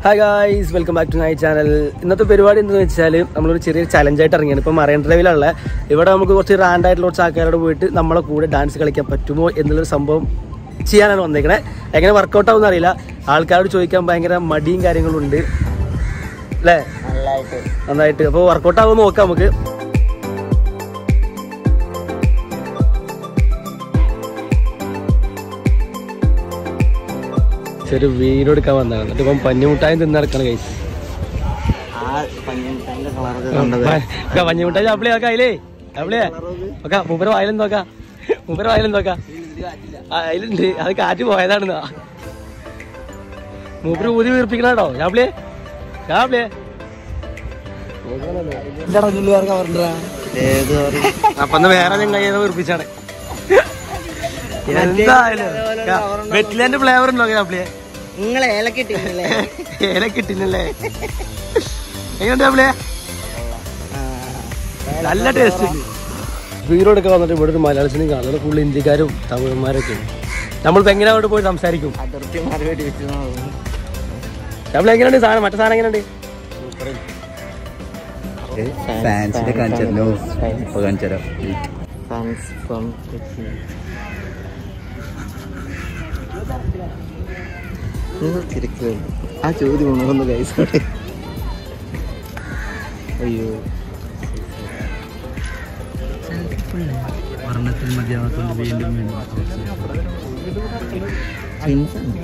Hi guys welcome back to my channel ഇന്നത്തെ പരിപാടി എന്താണെന്ന് വെച്ചാൽ നമ്മളൊരു ചെറിയ ചലഞ്ചായിട്ട് ഇറങ്ങിയാണ് ഇപ്പോൾ മറൈൻ ഡ്രൈവിലുള്ള ഇവിടെ നമുക്ക് കുറച്ച് റാൻഡ് ആയിട്ടുള്ള കുറച്ച് ആൾക്കാരോട് പോയിട്ട് നമ്മളെ കൂടെ ഡാൻസ് കളിക്കാൻ പറ്റുമോ എന്നുള്ളൊരു സംഭവം ചെയ്യാനാണ് വന്നേക്കണേ എങ്ങനെ വർക്കൗട്ട് ആവുമെന്ന് അറിയില്ല ആൾക്കാരോട് ചോദിക്കാൻ ഭയങ്കര മടിയും കാര്യങ്ങളും ഉണ്ട് അല്ലേ നല്ലതായിട്ട് നന്നായിട്ട് അപ്പോൾ വർക്കൗട്ട് ആവുമെന്ന് നോക്കാം നമുക്ക് ചെറിയ വീടെടുക്കാൻ വന്നതാണ് എന്നിട്ട് ഇപ്പം പഞ്ഞുമുട്ടായും തിന്നടക്കണ കൈസ് ആ പഞ്ഞിന്റെ കളറൊക്കെ കണ്ടത് പഞ്ഞുമുട്ടായി ചാപ്പിളി നോക്കാം അതിലേ ചാപ്പിളിയേ നോക്കാം മൂപ്പര വായിലും നോക്കാം മൂപ്പര വായിലും നോക്കാം ആ, അതിലുണ്ട് അത് കാറ്റ് പോയതാണെന്നാ മൂപ്പര് ഊതി വീർപ്പിക്കണോ ചാപ്പിളിയെ ചാപ്പിളിയെ ഏത് അപ്പൊ ഒന്ന് വേറെ നിങ്ങൾ വീർപ്പിച്ചാണ് എന്തായാലും വെറ്റിലാൻഡ് ഫ്ലേവർ ഉണ്ടോ ചാപ്പിളിയെ നിങ്ങളെ ഏലക്കിട്ടില്ലേ ഏല കിട്ടില്ലല്ലേ എങ്ങനെയുണ്ട് ചാപ്പിളിയെ നല്ല ടേസ്റ്റ് ഉണ്ട് വീരോടൊക്കെ വന്നിട്ട് ഇവിടെ ഒരു മലയാളത്തിനും കാണും ഇവിടെ ഫുള്ള് ഇന്ത്യക്കാരും തമിഴന്മാരൊക്കെ ഉണ്ട് നമ്മളിപ്പോ എങ്ങനെ അവിടെ പോയി സംസാരിക്കും അതിർത്തി മറുപടി വെച്ചു നമ്മൾ എങ്ങനെയുണ്ട് സാധനം മറ്റേ സാധനം എങ്ങനെയുണ്ട് ഫാൻസിനെ കാണിച്ചല്ലോ ഇപ്പൊ കാണിച്ചല്ലോ ഫാൻസ് ഫ്രം കൊച്ചി നിങ്ങൾ തിരക്കിലുണ്ട് ആ ചോദ്യം ഉണർന്ന് കൈസോടെ അയ്യോ വർണ്ണത്തിൽ മതിയാവാത്തോണ്ട് വീണ്ടും വീണ്ടും ട്വിൻസ് ആണ്.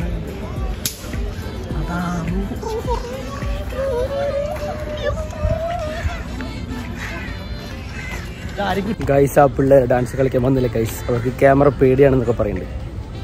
ഗൈസ് ആ പിള്ളേർ ഡാൻസ് കളിക്കാൻ വന്നില്ല ഗൈസ് അവർക്ക് ക്യാമറ പേടിയാണെന്നൊക്കെ പറയുന്നുണ്ട്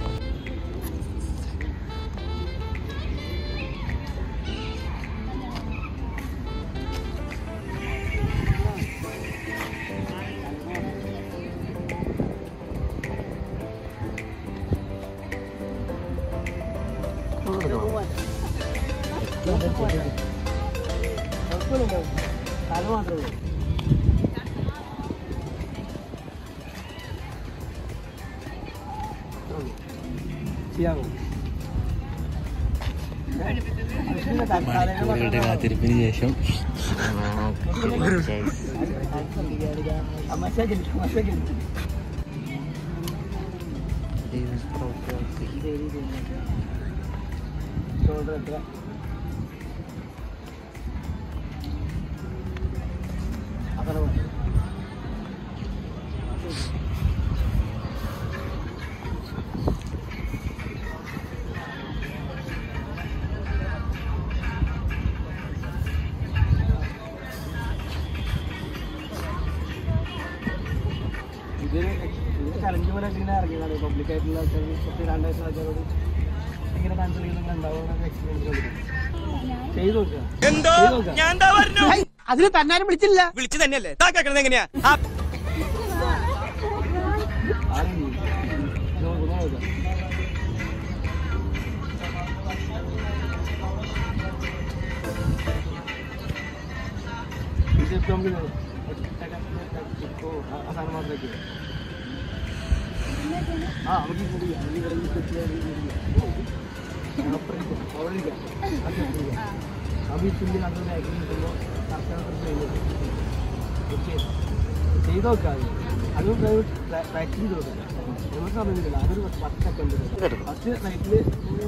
മണിക്കൂറുകളുടെ കാത്തിരിപ്പിന് ശേഷം ഇതൊരു ചലഞ്ച് പോലെ ഇങ്ങനെ ഇറങ്ങിയതാണ് പബ്ലിക് ആയിട്ടുള്ള ആൾക്കാർ കുറച്ച് രണ്ടാഴ്ച ആൾക്കാരോട് എങ്ങനെ ഡാൻസ് കളിക്കുന്ന ഉണ്ടാവുന്ന എക്സ്പീരിയൻസ് കൊടുക്കും ചെയ്ത് നോക്കുക ചെയ്ത് നോക്കുക അതിന് തന്നാരും വിളിച്ചില്ല വിളിച്ചു തന്നെയല്ലേ താ കേൾക്കണത് എങ്ങനെയാ ആ, ആരും നോക്കുക നോക്കുക ഇത് കംപ്ലീറ്റ് ചെയ്തു. ഓ, ആ- ആ സാധനം മാത്രം വെക്കുക. ആ നമുക്ക് ഈ പൊടി ഈ ഇവിടെ ഈ സെറ്റ് ചെയ്യാൻ ഈ പൊടി. അപ്പുറം ഇരിക്കാം, അവിടെ ഇരിക്കാം. അത് സെറ്റ് ചെയ്യാം. അപ്പൊ ഈ പുല്ല് നല്ലൊരു ആക്ഷൻ കിട്ടുമ്പോൾ കർഷകർക്ക് ചെയ്യുന്നത് ചെയ്ത് നോക്കാം അത് പ്രാക്ടീസ് ചെയ്ത് നോക്കാം നമുക്ക് സമയമില്ല അതൊരു പത്ത് സെക്കൻഡ് ഫസ്റ്റ് സൈറ്റില്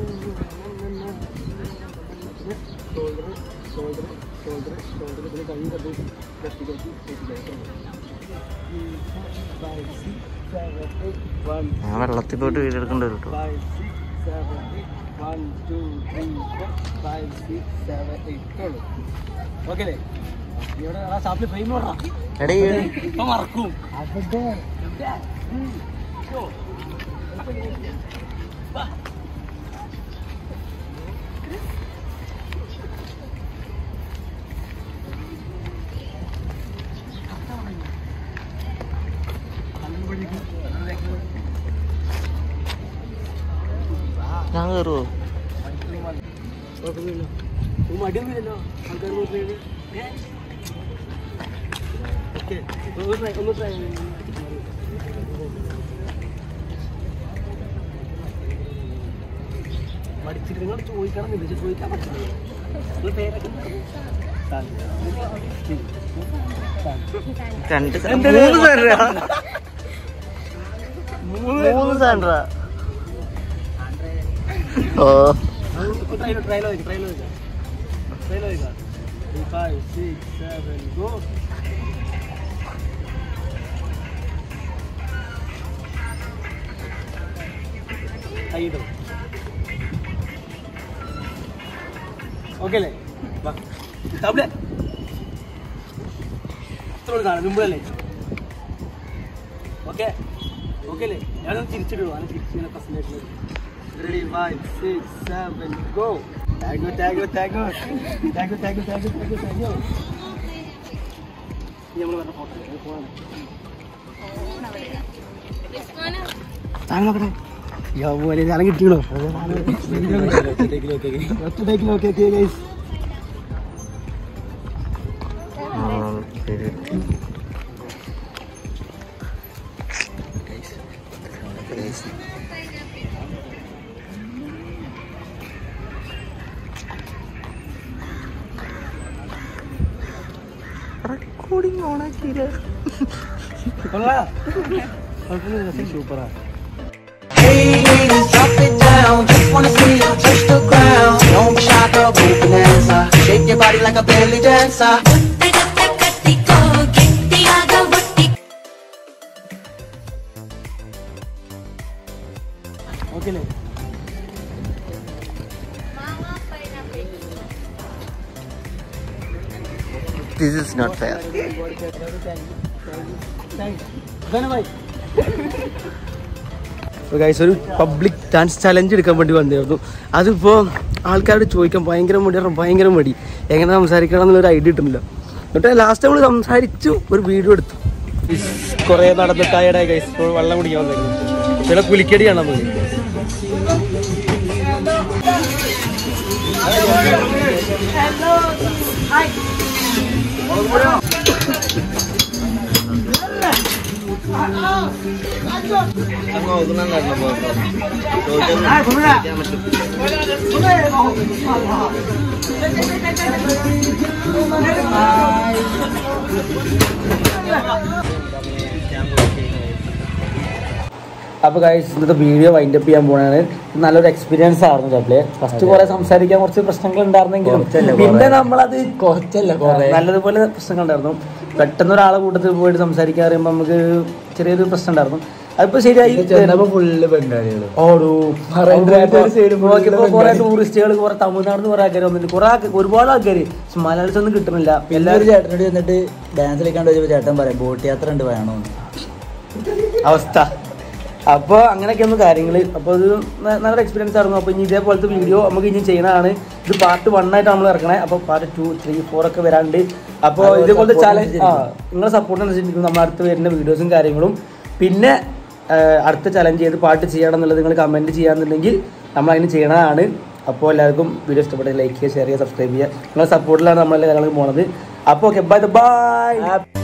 ഷോൾഡർ ഷോൾഡർ ഷോൾഡർ ഷോൾഡർ ഇതിന് കൈ കണ്ട് കത്തി കത്തി വൺ ഞാൻ വെള്ളത്തിൽ പോയിട്ട് വീടെടുക്കേണ്ടി വരും കേട്ടോ five, six, seven, eight. One, two, three, four, five, six, seven, eight. ഇത്രയുള്ളൂ. Okay അല്ലേ? ഇവിടെ ആ ഷാപ്പിൽ ഫ്രെയിം നോടാ എടേ ഇപ്പൊ മറക്കും അവിടെ ഞാൻ കയറുവോ കുഴപ്പമൊന്നുമില്ല ഒരു മടിയൊന്നുമില്ലല്ലോ ആൾക്കാർ നോക്കിയത് ഓക്കെ ഒന്ന് ട്രൈ ഒന്ന് ട്രൈ മടിച്ചിട്ട് നിങ്ങൾ ചോദിക്കണം എന്ന് ചോദിക്കാൻ പറ്റില്ല രണ്ട് മൂന്ന് സാൻഡ്ര മൂന്ന് സാൻഡ്ര ഓ ട്രെയിലോ ട്രെയിലോ ട്രെയിലോ ട്രെയിലോ ഫൈവ് സിക്സ് സെവൻ ഗോ കൈയിടും ഓക്കെ അല്ലേ വാ തബ്ലെ ഇത്ര കാണാം മുമ്പിലല്ലേ ഓക്കെ ഓക്കെ അല്ലേ ഞാനൊന്ന് തിരിച്ചിടുവോ അങ്ങനെ തിരിച്ചു presentation ready five six seven go thank thank thank thank thank thank thank thank നമ്മൾ പറഞ്ഞ ഫോട്ടോ ഫോണാണ് താങ്കൾ നോക്കട്ടെ യോലെ ഞാൻ കിട്ടിയോ ഒറ്റ ടേക്കിൽ ഓക്കെ ഓക്കെ ഗൈസ് ശരി റെക്കോർഡിംഗ് ഓണാക്കിയില്ല സൂപ്പറാ Hey haters, drop it down. Just wanna see you touch the ground. Don't be shy, girl, go bonanza. Shake your body like a belly dancer. కత్తికో గట్టిగా ఒట్టి ഓക്കെ അല്ലേ this is not fair guys ഒരു public dance challenge എടുക്കാൻ വേണ്ടി വന്നിരുന്നു അതിപ്പോൾ ആൾക്കാരോട് ചോദിക്കാൻ ഭയങ്കര മടി ഭയങ്കര മടി എങ്ങനെ സംസാരിക്കണം എന്നുള്ളൊരു ഐഡിയ കിട്ടുന്നില്ല എന്നിട്ട് ലാസ്റ്റ് നമ്മൾ സംസാരിച്ചു ഒരു വീഡിയോ എടുത്തു കുറേ നടന്ന് ടയർഡായി ഗൈസ് ഇപ്പോൾ വെള്ളം കുടിക്കാൻ വന്നിരുന്നു ചില പുലിക്കടിയാണ് നമുക്ക് അപ്പോൾ ഗൈസ് ഇന്നത്തെ വീഡിയോ വൈൻഡ് അപ്പ് ചെയ്യാൻ പോണാണ് നല്ലൊരു എക്സ്പീരിയൻസ് ആയിരുന്നു ചപ്ലെ ഫസ്റ്റ് കുറെ സംസാരിക്കാൻ കുറച്ച് പ്രശ്നങ്ങൾ ഉണ്ടായിരുന്നെങ്കിലും കുറച്ചല്ല, പിന്നെ കുറെ. നമ്മളത് കുറച്ചല്ല കുറെ നല്ലതുപോലെ പ്രശ്നങ്ങൾ ഉണ്ടായിരുന്നു പെട്ടെന്ന് ഒരാളെ കൂട്ടത്തിൽ പോയിട്ട് സംസാരിക്കാൻ പറയുമ്പോൾ നമുക്ക് ചെറിയൊരു പ്രശ്നം ഉണ്ടായിരുന്നു അതിപ്പോ ശരിയായി ചെന്നപ്പോ ഫുള്ള് ബംഗാളികള് ഓടൂ മറൈൻ ഡ്രൈവിന്റെ ഒരു side full കുറെ ബംഗാളി. ടൂറിസ്റ്റുകൾ കുറെ തമിഴ്നാട് കുറെ ആൾക്കാർ വന്നിട്ട് കുറെ ആൾക്കാർ ഒരുപാട് ആൾക്കാർ മലയാളത്തിൽ ഒന്നും കിട്ടുന്നില്ല പിന്നെ ഒരു ചേട്ടനോട് ചെന്നിട്ട് ഡാൻസ് കളിക്കാണ്ട് ചോദിച്ചപ്പോ ചേട്ടൻ പറയാം ബോട്ട് യാത്ര ഉണ്ട് വേണോന്ന് അവസ്ഥ അപ്പോൾ അങ്ങനെയൊക്കെയാണ് കാര്യങ്ങൾ അപ്പോൾ ഇത് ന- നല്ലൊരു എക്സ്പീരിയൻസ് ആയിരുന്നു അപ്പോൾ ഇനി ഇതേപോലത്തെ വീഡിയോ നമുക്ക് ഇനി ചെയ്യണതാണ് ഇത് പാർട്ട് വൺ ആയിട്ട് നമ്മൾ ഇറക്കണേ അപ്പോൾ പാർട്ട് ടു ത്രീ ഫോർ ഒക്കെ വരാണ്ട് അപ്പോൾ അതുപോലെ ഇതേപോലത്തെ support ചാലഞ്ച് ആ നിങ്ങളെ സപ്പോർട്ട് അനുസരിച്ചിരിക്കും നമ്മൾ അടുത്ത് വരുന്ന വീഡിയോസും കാര്യങ്ങളും പിന്നെ ആ, അടുത്ത ചലഞ്ച് ചെയ്ത് പാട്ട് ചെയ്യണം എന്നുള്ളത് നിങ്ങൾ കമൻറ്റ് ചെയ്യാന്നുണ്ടെങ്കിൽ നമ്മൾ അതിന് ചെയ്യണതാണ് അപ്പോൾ എല്ലാവർക്കും വീഡിയോ ഇഷ്ടപ്പെട്ട ലൈക്ക് ചെയ്യുക ഷെയർ ചെയ്യുക സബ്സ്ക്രൈബ് ചെയ്യുക നിങ്ങളുടെ സപ്പോർട്ടിലാണ് നമ്മളെല്ലാ കാര്യങ്ങളും പോണത് അപ്പോൾ ഓക്കെ ബൈ ബൈ